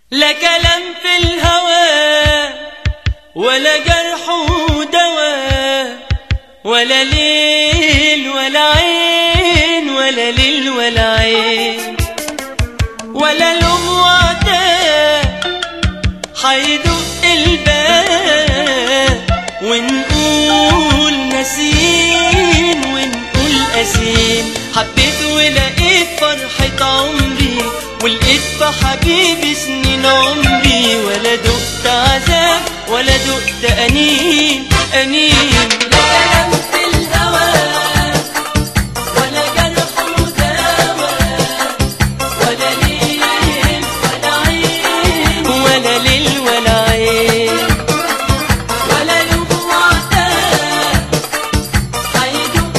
لا كلام في الهوى ولا جرح ودواء ولا ليل ولا عين ولا ليل ولا عين ولا لوم وعتاب حيدق الباب ونقول ناسين ونقول قاسين حبيت ولقيت فرحة عمري ولقيت في حبيبي سنين عمري ولا دقت عذاب ولا دقت أنين أنين لا كلام في الهوى ولا جرح ودواء ولا ليل ولا عين ولا ليل ولا عين ولا لوم وعتاب حيدق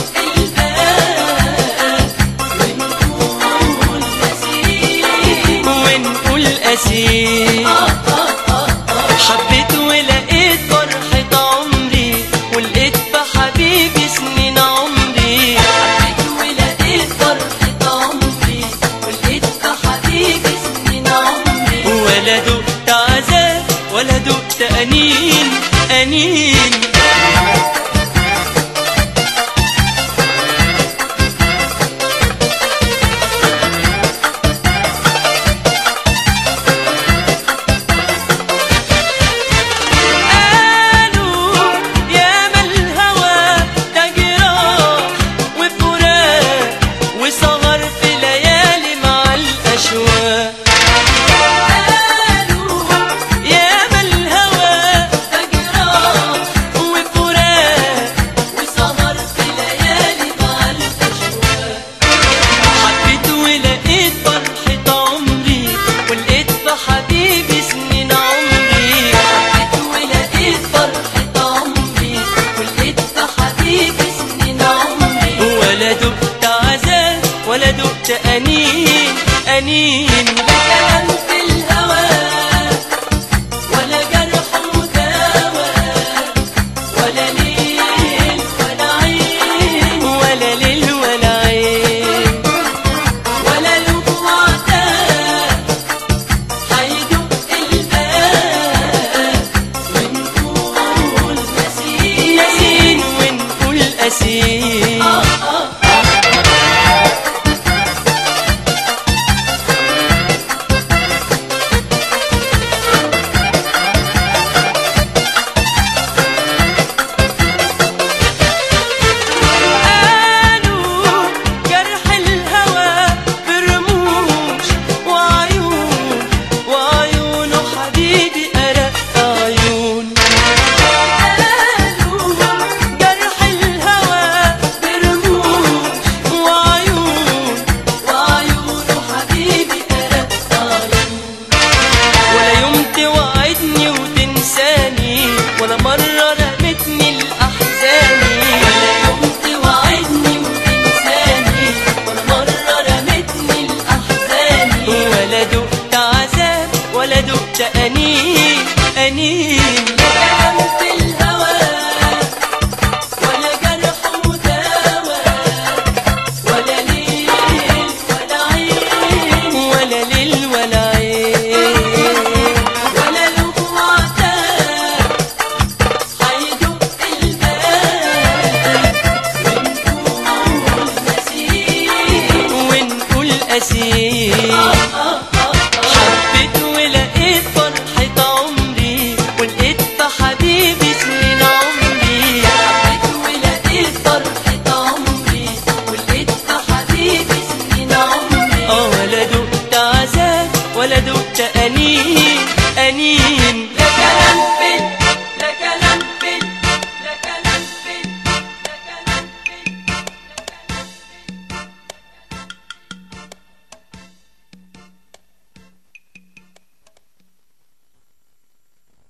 الباب ونقول نسيم ونقول أسير حبيت ولقيت فرحة عمري ولقيت في حبيبي سنين عمري حبيت ولقيت فرحة عمري ولقيت في حبيبي سنين عمري ولا دقت عذاب ولا دقت أنين أنين قالوا يا ما الهوى ده جراح وفراق وسهر في ليالي مع الأشواق قالوا يا ما الهوى ده جراح وفراق وسهر في ليالي مع الأشواق حبيت ولقيت فرحة عمري ولقيت في حبيبي سنين عمري حبيت ولقيت فرحة عمري ولقيت في حبيبي سنين عمري ولا دقت عذاب ولا دقت أنين أنين لا كلام في الهوى ولا جرح ودواء ولا ليل ولا عين ولا ليل ولا عين ولا لوم وعتاب حيدق الباب ونقول نسين نسين ونقول أسير قالوا جرح الهوى برموش وعيون وعيون حبيبي أرق عيون قالوا جرح الهوى برموش وعيون وعيون حبيبي أرق عيون ولا يوم توعدني وتنساني ولا مرة رمتني الأحزاني ولا يوم توعدني وتنساني ولا مرة رمتني الأحزاني ولا دقت عذاب ولا دقت أنين أنين لا كلام في الهوى ولا جرح ودواء ولا ليل ولا عين ولا ليل ولا عين ولا لوم وعتاب حيدق الباب ونقول نسيم ونقول أسير حبيت ولقيت فرحة عمري ولقيت في حبيبي سنين عمري حبيت ولقيت فرحة عمري ولقيت في حبيبي سنين عمري اه ولا دقت عذاب ولا دقت أنين أنين